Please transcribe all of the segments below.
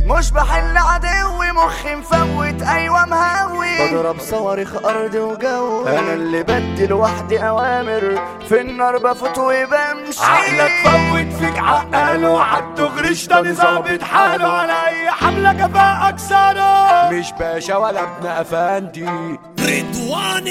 مش بحل عدوي مخي مفوت ايوه مهوي بضرب صواريخ ارض وجو انا اللي بدي لوحدي اوامر في النار بفوت وبمشي عقلك فوت فيك عقله عالدغري تاني ظابط حاله على اي حملة كفاءة اكسره مش باشا ولا ابن افندي رضوان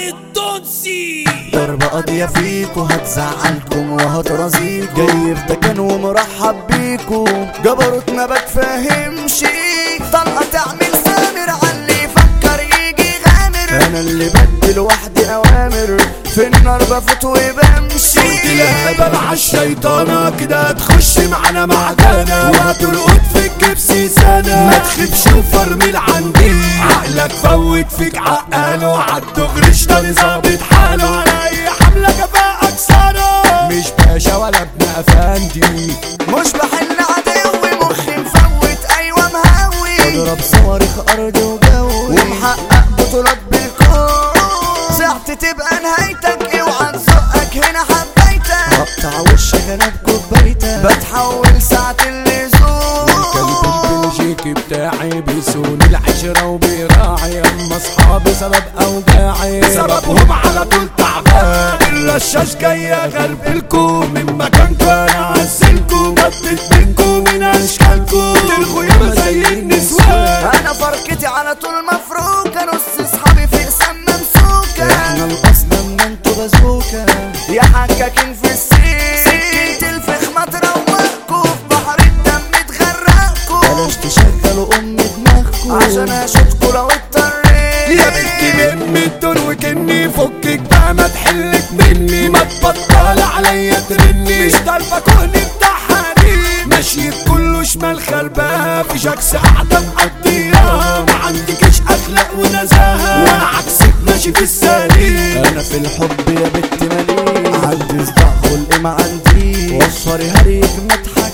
الدنسي ضربة قاضية فيكو هتزعلكم وهترازيكو جاي في دكان ومرحب بيكو جبروت ما بتفهمش طلقة تعمل سامر علي يفكر يجي غامر انا اللي بدي لوحدي اوامر في النار بفوت وبمشي لعبة مع الشيطانة كده هتخش معانا معدنة وهترقد في الجبس سنة ما تخيبش وفرمل عندي عقلك فوت فيك عقله عالدغري تاني ظابط حاله على اي حملة كفاءة اكسره مش باشا ولا ابن افندي مش بحل عدوي مخي مفوت ايوه مهوي بضرب صواريخ ارض وجوي ومحقق بطولات بالكون ساعتي تبقى نهايتك اوعى تزقك هنا حبيتك اقطع وشك انا بكوبايتك بتحول ساعة اللزوم الكلب البلجيكي بتاعي بيسون العشرة وبيراعي اما اصحابي سبب اوجاعي سببهم على طول تعبان الرشاش جاي اغربلكم من مكانكم انا اعزلكم بدت بينكم من اشكالكم تلغوا ياما زي النسوان انا فركتي على طول مفروكة نص اصحابي في اقسام ممسوكة احنا الاصل اما انتوا بازوكا يا حكاكين في السين سكينة الفخ ما تروقكوا في بحر الدم تغرقكوا بلاش تشغلوا ام دماغكوا عشان اشوفكوا لو اضطريت يا بنتي لم الدور وكني فكك بقى ما تحلك مني ما تبطل عليا ترني مش طالبه كوني بتاع حريم ماشي كله شمال خربان في شكس قاعده مقضيها ما عندكش اخلاق ونزاهه وانا عكسك ماشي في السليم انا في الحب يا بنت ماليش عندي صداع خلق ما عنديش وفري هريك ما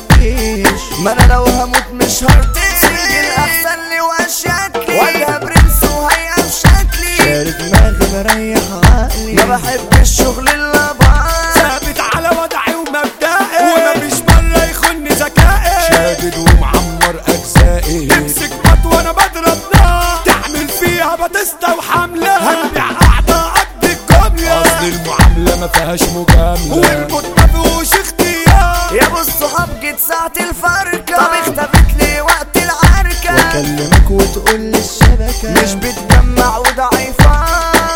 تحكيش ما انا لو هموت مش هرتاح سجل احسن لي واشكلي وجه برنس وهيئة في شكلي شاري دماغي مريح عقلي ما بحب الشغل اللي باظ ثابت على وضعي ومبدئي ومفيش مرة يخن ذكائي شادد ومعمر أجزائي تمسك بط وأنا بضرب نار تعمل فيها باتيستا وحملة هنبيع أعضاء قد الجملة أصل المعاملة ما فيهاش مجاملة والموت ما فيهوش اختيار يا ابو الصحاب جيت ساعة الفركة طب اختفت لي وقت العركة واكلمك وتقول لي الشبكة مش بتجمع وضعيفة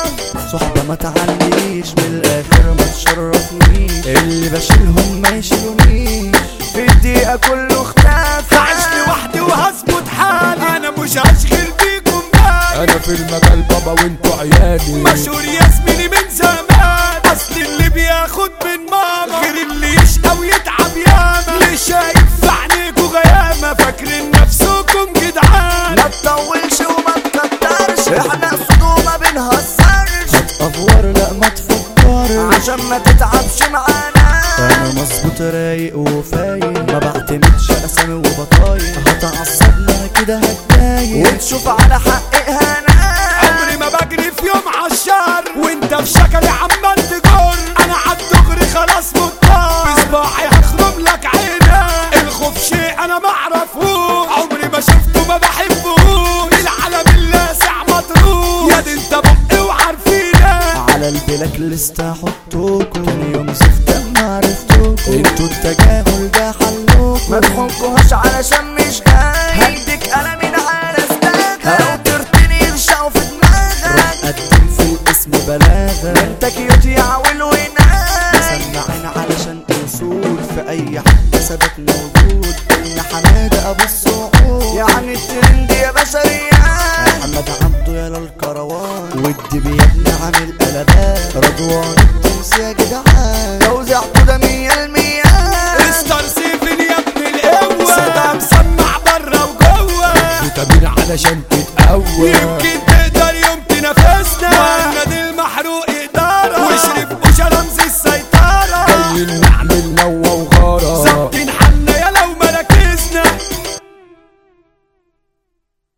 صحبة ما تعليش من الاخر ما تشرفنيش اللي بشيلهم ما يشيلونيش في الدقيقة كله اختفى هعيش لوحدي وهظبط حالي أنا مش هشغل بيكم بالي أنا في المجال بابا وانتوا عيالي مشهور يا زميلي من زمان أصل اللي بياخد من ماما غير اللي يشقى ويتعب ياما اللي شايف في عينيكوا غيامة فاكرين نفسكم جدعان ما تطولش وما تكترش احنا قصد وما بنهزرش هتأفور لا ما تفكرش عشان ما تتعبش معانا انا مظبوط رايق وفايق ما بعتمدش اسامي وبطايق هتعصبنا انا كده هتضايق وتشوف على حقي انا عمري ما بجري في يوم عالشهر وانت في شكلي عمال تجر انا عالدغري خلاص مضطر بصباعي هخرم لك عينك الخوف شيء انا ما اعرفوش عمري ما شفته ما بحبهوش العالم اللاسع مطروح يا دي انت بقي وعارفينك على البلاك ليست هحطوكوا تاني يوم زفت ما عرفتوكوا انتوا التجاهل ده حلوكوا ما تحكوهاش علشان مش جاي هديك قلمين على سناجك او ترتني يرشقوا في دماغك قدم في الاسم بلاغة انت كيوت يا عويل وناس سمعين علشان اصول في اي حد ثبت موجود ان حماده ابو الصعود يعني الترند يا بشريات محمد عبده يا للكروان والدبي يا ابني عامل قلبات رضوان التمس يا جدعان توزيعته ده مية المية ستار سيفن يا ابن القوة صدى مسمع برا وجوه فيتامين علشان تتقوى يمكن تقدر يوم تنافسنا